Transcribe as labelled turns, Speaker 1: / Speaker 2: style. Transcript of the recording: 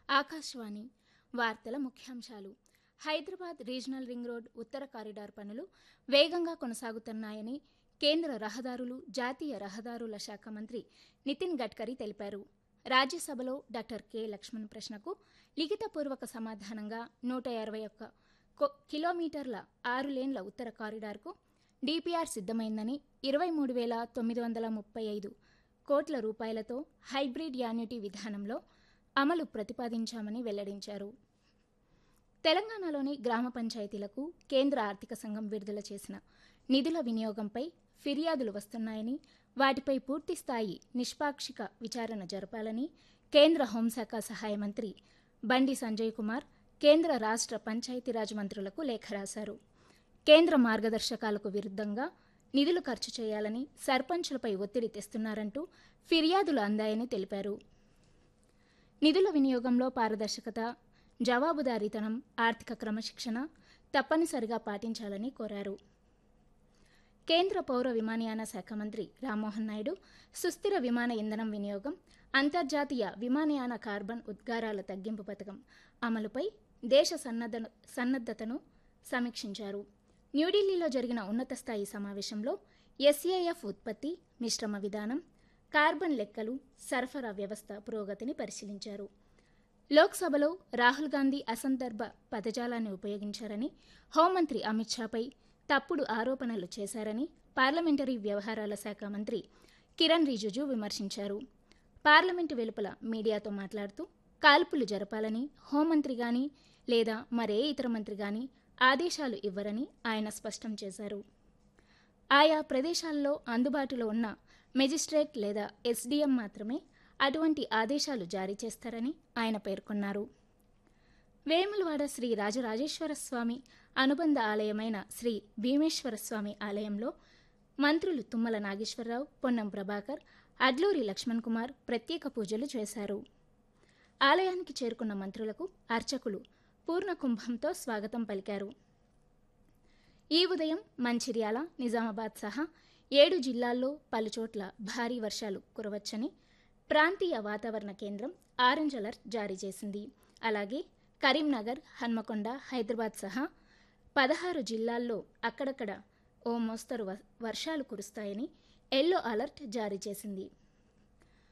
Speaker 1: ఆకాశవాణి వార్తల ముఖ్యాంశాలు Hyderabad regional ring road ఉత్తర కారిడార్ పనులు వేగంగా కొనసాగుతున్నాయని కేంద్ర రహదారులు జాతీయ రహదారుల శాఖ మంత్రి నితిన్ గడ్కరీ తెలిపారు రాజ్యసభలో డాక్టర్ కె లక్ష్మణ్ ప్రశ్నకు లిఖితపూర్వక సమాధానంగా నూట ఇరవై ఒక్క కొ- కిలోమీటర్ల ఆరు లేన్ల ఉత్తర కారిడార్కు డిపిఆర్ సిద్ధమైందని ఇరవై మూడు వేల తొమ్మిది వందల ముప్పై ఐదు కోట్ల రూపాయలతో హైబ్రిడ్ యాన్యుటీ విధానంలో అమలు ప్రతిపాదించామని వెల్లడించారు తెలంగాణలోని గ్రామ పంచాయతీలకు కేంద్ర ఆర్థిక సంఘం విడుదల చేసిన నిధుల వినియోగంపై ఫిర్యాదులు వస్తున్నాయని వాటిపై పూర్తిస్థాయి నిష్పాక్షిక విచారణ జరపాలని కేంద్ర హోంశాఖ సహాయ మంత్రి బండి సంజయ్ కుమార్ కేంద్ర రాష్ట్ర పంచాయతీరాజ్ మంత్రులకు లేఖ రాశారు కేంద్ర మార్గదర్శకాలకు విరుద్ధంగా నిధులు ఖర్చు చేయాలని సర్పంచులపై ఒత్తిడి తెస్తున్నారంటూ ఫిర్యాదులు అందాయని తెలిపారు నిధుల వినియోగంలో పారదర్శకత జవాబుదారీతనం ఆర్థిక క్రమశిక్షణ తప్పనిసరిగా పాటించాలని కోరారు కేంద్ర పౌర విమానయాన శాఖ మంత్రి రామ్మోహన్ నాయుడు సుస్థిర విమాన ఇంధనం వినియోగం అంతర్జాతీయ విమానయాన కార్బన్ ఉద్గారాల తగ్గింపు పథకం అమలుపై దేశ సన్నద్ధ సన్నద్ధతను సమీక్షించారు న్యూఢిల్లీలో జరిగిన ఉన్నత స్థాయి సమావేశంలో ఎస్ఏఎఫ్ ఉత్పత్తి మిశ్రమ విధానం కార్బన్ లెక్కలు సరఫరా వ్యవస్థ పురోగతిని పరిశీలించారు లోక్సభలో రాహుల్ గాంధీ అసందర్భ పదజాలాన్ని ఉపయోగించారని హోంమంత్రి అమిత్ షాపై తప్పుడు ఆరోపణలు చేశారని పార్లమెంటరీ వ్యవహారాల శాఖ మంత్రి కిరణ్ రిజిజు విమర్శించారు పార్లమెంటు వెలుపల మీడియాతో మాట్లాడుతూ కాల్పులు జరపాలని హోంమంత్రి గాని లేదా మరే ఇతర మంత్రి గాని ఆదేశాలు ఇవ్వరని ఆయన స్పష్టం చేశారు ఆయా ప్రదేశాల్లో అందుబాటులో ఉన్న మెజిస్ట్రేట్ లేదా ఎస్డీఎం మాత్రమే అటువంటి ఆదేశాలు జారీ చేస్తారని ఆయన పేర్కొన్నారు వేములవాడ శ్రీ రాజరాజేశ్వర స్వామి అనుబంధ ఆలయమైన శ్రీ భీమేశ్వర స్వామి ఆలయంలో మంత్రులు తుమ్మల నాగేశ్వరరావు పొన్నం ప్రభాకర్ అడ్లూరి లక్ష్మణ్ కుమార్ ప్రత్యేక పూజలు చేశారు ఆలయానికి చేరుకున్న మంత్రులకు అర్చకులు పూర్ణ కుంభంతో స్వాగతం పలికారు ఈ ఉదయం మంచిర్యాల నిజామాబాద్ సహా ఏడు జిల్లాల్లో పలుచోట్ల భారీ వర్షాలు కురవచ్చని ప్రాంతీయ వాతావరణ కేంద్రం ఆరెంజ్ అలర్ట్ జారీ చేసింది అలాగే కరీంనగర్ హన్మకొండ హైదరాబాద్ సహా పదహారు జిల్లాల్లో అక్కడక్కడ ఓ మోస్తరు వ- వర్షాలు కురుస్తాయని ఎల్లో అలర్ట్ జారీ చేసింది